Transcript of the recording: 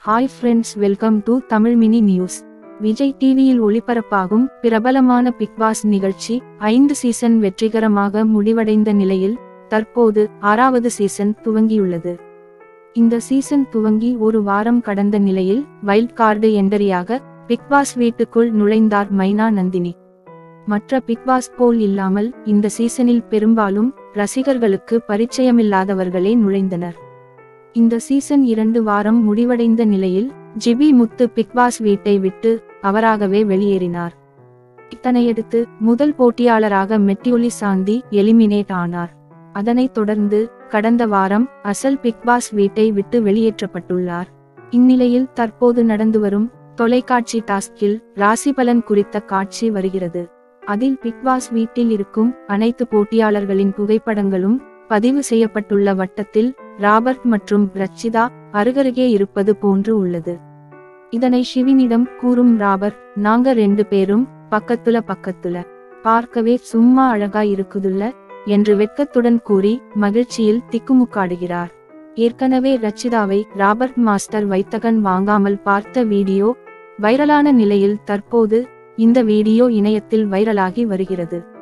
hi friends welcome to Tamil mini news Vijay டிவியில் ஒளிபரப்பாகும் பிரபலமான பிக் பாஸ் நிகழ்ச்சி ஐந்து சீசன் வெற்றிகரமாக முடிவடைந்த நிலையில் தற்போது ஆறாவது சீசன் துவங்கியுள்ளது இந்த சீசன் துவங்கி ஒரு வாரம் கடந்த நிலையில் வைல்ட் கார்டு எண்டரியாக பிக் பாஸ் வீட்டுக்குள் நுழைந்தார் மைனா நந்தினி மற்ற பிக் பாஸ் போல் இல்லாமல் இந்த சீசனில் பெரும்பாலும் ரசிகர்களுக்கு பரிச்சயமில்லாதவர்களே நுழைந்தனர் இந்த சீசன் இரண்டு வாரம் முடிவடைந்த நிலையில் ஜிபி முத்து பிக் பாஸ் வீட்டை விட்டு அவராகவே வெளியேறினார் இதனையடுத்து முதல் போட்டியாளராக மெட்டியொலி சாந்தி எலிமினேட் ஆனார் அதனைத் தொடர்ந்து கடந்த வாரம் அசல் பிக் பாஸ் வீட்டை விட்டு வெளியேற்றப்பட்டுள்ளார் இந்நிலையில் தற்போது நடந்து வரும் தொலைக்காட்சி டாஸ்கில் ராசிபலன் குறித்த காட்சி வருகிறது அதில் பிக் பாஸ் வீட்டில் இருக்கும் அனைத்து போட்டியாளர்களின் புகைப்படங்களும் பதிவு செய்யப்பட்டுள்ள வட்டத்தில் ராபர்ட் மற்றும் ரச்சிதா அருகருகே இருப்பது போன்று உள்ளது இதனை ஷிவினிடம் கூறும் ராபர்ட் நாங்க ரெண்டு பேரும் பக்கத்துல பக்கத்துல பார்க்கவே சும்மா அழகா இருக்குதுல்ல என்று வெட்கத்துடன் கூறி மகிழ்ச்சியில் திக்குமுக்காடுகிறார் ஏற்கனவே ரச்சிதாவை ராபர்ட் மாஸ்டர் வைத்தகன் வாங்காமல் பார்த்த வீடியோ வைரலான நிலையில் தற்போது இந்த வீடியோ இணையத்தில் வைரலாகி வருகிறது